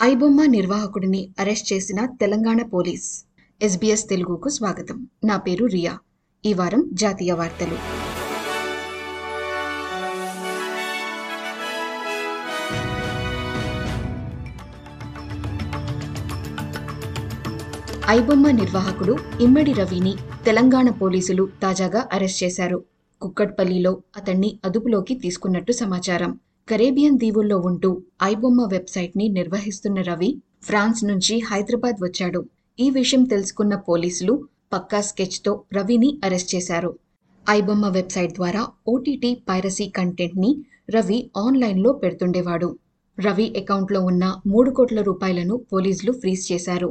iBomma నిర్వాహకుడిని arrest చేసిన Telangana police SBS తెలుగుకు స్వాగతం నా పేరు రియా ఈ వారం జాతీయ వార్తలు ఐబొమ్మ నిర్వాహకుడు ఇమ్మడి రవిని తెలంగాణ పోలీసులు తాజాగా అరెస్ట్ చేశారు కుక్కట్పల్లిలో అతన్ని అదుపులోకి తీసుకున్నట్టు సమాచారం కరేబియన్ దీవుల్లో ఉంటూ ఐబొమ్మ వెబ్సైట్ ని నిర్వహిస్తున్న రవి ఫ్రాన్స్ నుంచి హైదరాబాద్ వచ్చాడు ఈ విషయం తెలుసుకున్న పోలీసులు పక్కా స్కెచ్ తో రవిని అరెస్ట్ చేశారు ఐబొమ్మ వెబ్సైట్ ద్వారా ఓటీటీ పైరసీ కంటెంట్ ని రవి ఆన్లైన్ లో పెడుతుండేవాడు రవి అకౌంట్లో ఉన్న మూడు కోట్ల రూపాయలను పోలీసులు ఫ్రీజ్ చేశారు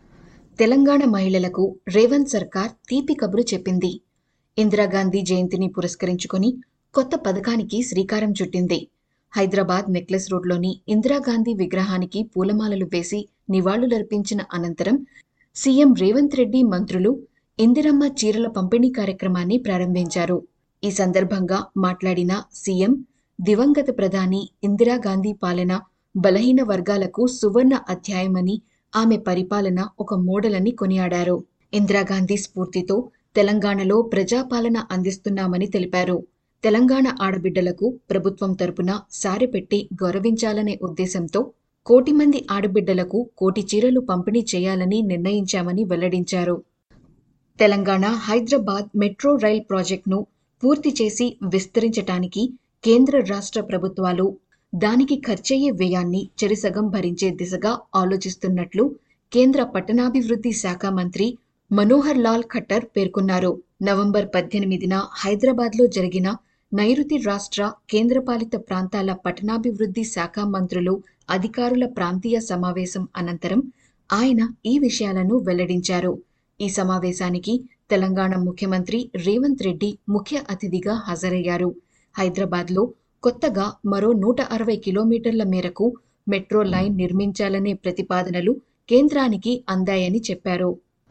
తెలంగాణ మహిళలకు రేవంత్ సర్కార్ తీపి కబురు చెప్పింది ఇందిరాగాంధీ జయంతిని పురస్కరించుకొని కొత్త పథకానికి శ్రీకారం చుట్టింది హైదరాబాద్ నెక్లెస్ రోడ్లోని ఇందిరాగాంధీ విగ్రహానికి పూలమాలలు వేసి నివాళులర్పించిన అనంతరం సీఎం రేవంత్ రెడ్డి మంత్రులు ఇందిరమ్మ చీరల పంపిణీ కార్యక్రమాన్ని ప్రారంభించారు ఈ సందర్భంగా మాట్లాడిన సీఎం దివంగత ప్రధాని ఇందిరాగాంధీ పాలన బలహీన వర్గాలకు సువర్ణ అధ్యాయమని ఆమె పరిపాలన ఒక మోడలని కొనియాడారు ఇందిరాగాంధీ స్ఫూర్తితో తెలంగాణలో ప్రజాపాలన అందిస్తున్నామని తెలిపారు తెలంగాణ ఆడబిడ్డలకు ప్రభుత్వం తరపున సారెపెట్టి గౌరవించాలనే ఉద్దేశంతో కోటి మంది ఆడబిడ్డలకు కోటి చీరలు పంపిణీ చేయాలని నిర్ణయించామని వెల్లడించారు తెలంగాణ హైదరాబాద్ మెట్రో రైల్ ప్రాజెక్టును పూర్తి చేసి విస్తరించటానికి కేంద్ర రాష్ట్ర ప్రభుత్వాలు దానికి ఖర్చయ్యే వ్యయాన్ని చెరిసగం భరించే దిశగా ఆలోచిస్తున్నట్లు కేంద్ర పట్టణాభివృద్ధి శాఖ మంత్రి మనోహర్ లాల్ ఖట్టర్ పేర్కొన్నారు నవంబర్ పద్దెనిమిదిన హైదరాబాద్లో జరిగిన నైరుతి రాష్ట్ర కేంద్రపాలిత ప్రాంతాల పట్టణాభివృద్ధి శాఖ మంత్రులు అధికారుల ప్రాంతీయ సమావేశం అనంతరం ఆయన ఈ విషయాలను వెల్లడించారు ఈ సమావేశానికి తెలంగాణ ముఖ్యమంత్రి రేవంత్ రెడ్డి ముఖ్య అతిథిగా హాజరయ్యారు హైదరాబాద్లో కొత్తగా మరో నూట అరవై కిలోమీటర్ల మేరకు మెట్రో లైన్ నిర్మించాలనే ప్రతిపాదనలు కేంద్రానికి అందాయని చెప్పారు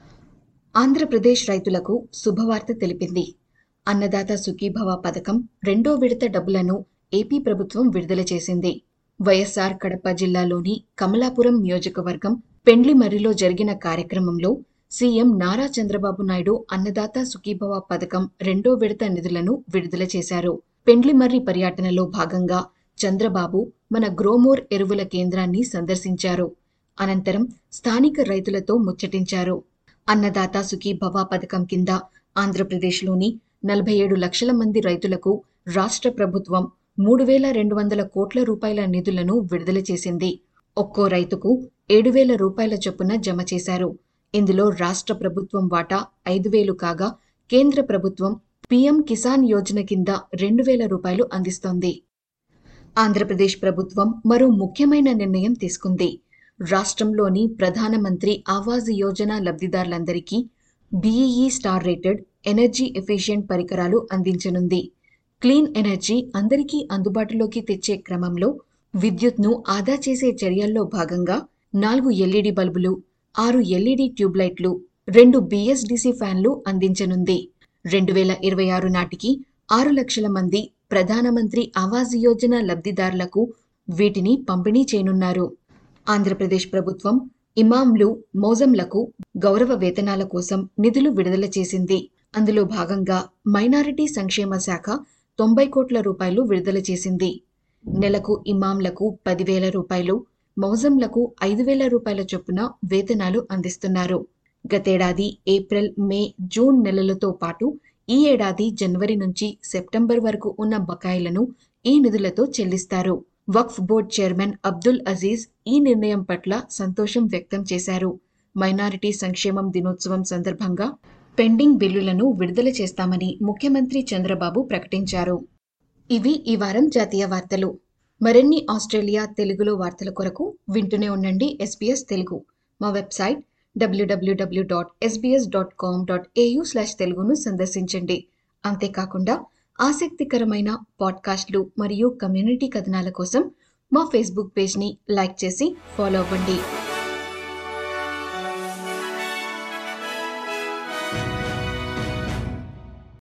ఆంధ్రప్రదేశ్ రైతులకు శుభవార్త తెలిపింది అన్నదాత సుఖీభవ పథకం రెండో విడత డబ్బులను ఏపీ ప్రభుత్వం విడుదల చేసింది వైఎస్ఆర్ కడప జిల్లాలోని కమలాపురం నియోజకవర్గం పెండ్లిమర్రిలో జరిగిన కార్యక్రమంలో సీఎం నారా చంద్రబాబు నాయుడు అన్నదాత సుఖీభవ పథకం రెండో విడత నిధులను విడుదల చేశారు పెండ్లిమర్రి పర్యటనలో భాగంగా చంద్రబాబు మన గ్రోమోర్ ఎరువుల కేంద్రాన్ని సందర్శించారు అనంతరం స్థానిక రైతులతో ముచ్చటించారు అన్నదాత సుఖీభవ పథకం కింద ఆంధ్రప్రదేశ్లోని నలభై ఏడు లక్షల మంది రైతులకు రాష్ట్ర ప్రభుత్వం మూడు వేల రెండు వందల కోట్ల రూపాయల నిధులను విడుదల చేసింది ఒక్కో రైతుకు ఏడు వేల రూపాయల చొప్పున జమ చేశారు ఇందులో రాష్ట్ర ప్రభుత్వం వాటా ఐదు వేలు కాగా కేంద్ర ప్రభుత్వం పీఎం కిసాన్ యోజన కింద రెండు వేల రూపాయలు అందిస్తోంది ఆంధ్రప్రదేశ్ ప్రభుత్వం మరో ముఖ్యమైన నిర్ణయం తీసుకుంది రాష్ట్రంలోని ప్రధానమంత్రి ఆవాస్ యోజన లబ్ధిదారులందరికీ B E E star rated energy efficient పరికరాలు అందించనుంది క్లీన్ ఎనర్జీ అందరికీ అందుబాటులోకి తెచ్చే క్రమంలో విద్యుత్ను ఆదా చేసే చర్యల్లో భాగంగా నాలుగు ఎల్ఈడి బల్బులు ఆరు ఎల్ఈడి ట్యూబ్లైట్లు రెండు బీఎస్డీసీ ఫ్యాన్లు అందించనుంది రెండు వేల ఇరవై ఆరు నాటికి ఆరు లక్షల మంది ప్రధానమంత్రి ఆవాస్ యోజన లబ్ధిదారులకు వీటిని పంపిణీ చేయనున్నారు ఆంధ్రప్రదేశ్ ప్రభుత్వం ఇమాంలు మోజంలకు గౌరవ వేతనాల కోసం నిధులు విడుదల చేసింది అందులో భాగంగా మైనారిటీ సంక్షేమ శాఖ తొంభై కోట్ల రూపాయలు విడుదల చేసింది నెలకు ఇమాంలకు పదివేల రూపాయలు మౌజంలకు ఐదు వేల రూపాయల చొప్పున వేతనాలు అందిస్తున్నారు గతేడాది ఏప్రిల్ మే జూన్ నెలలతో పాటు ఈ ఏడాది జనవరి నుంచి సెప్టెంబర్ వరకు ఉన్న బకాయిలను ఈ నిధులతో చెల్లిస్తారు వక్ఫ్ బోర్డ్ చైర్మన్ అబ్దుల్ అజీజ్ ఈ నిర్ణయం పట్ల సంతోషం వ్యక్తం చేశారు మైనారిటీ సంక్షేమం దినోత్సవం సందర్భంగా పెండింగ్ బిల్లులను విడుదల చేస్తామని ముఖ్యమంత్రి చంద్రబాబు ప్రకటించారు ఇవి ఈ వారం జాతీయ వార్తలు మరిన్ని ఆస్ట్రేలియా తెలుగులో వార్తల కొరకు వింటూనే ఉండండి ఎస్బీఎస్ తెలుగు మా website W W W dot S B S dot com dot A U slash తెలుగును సందర్శించండి అంతేకాకుండా ఆసక్తికరమైన పాడ్కాస్ట్లు మరియు కమ్యూనిటీ కథనాల కోసం మా ఫేస్బుక్ పేజ్ని లైక్ చేసి ఫాలో అవ్వండి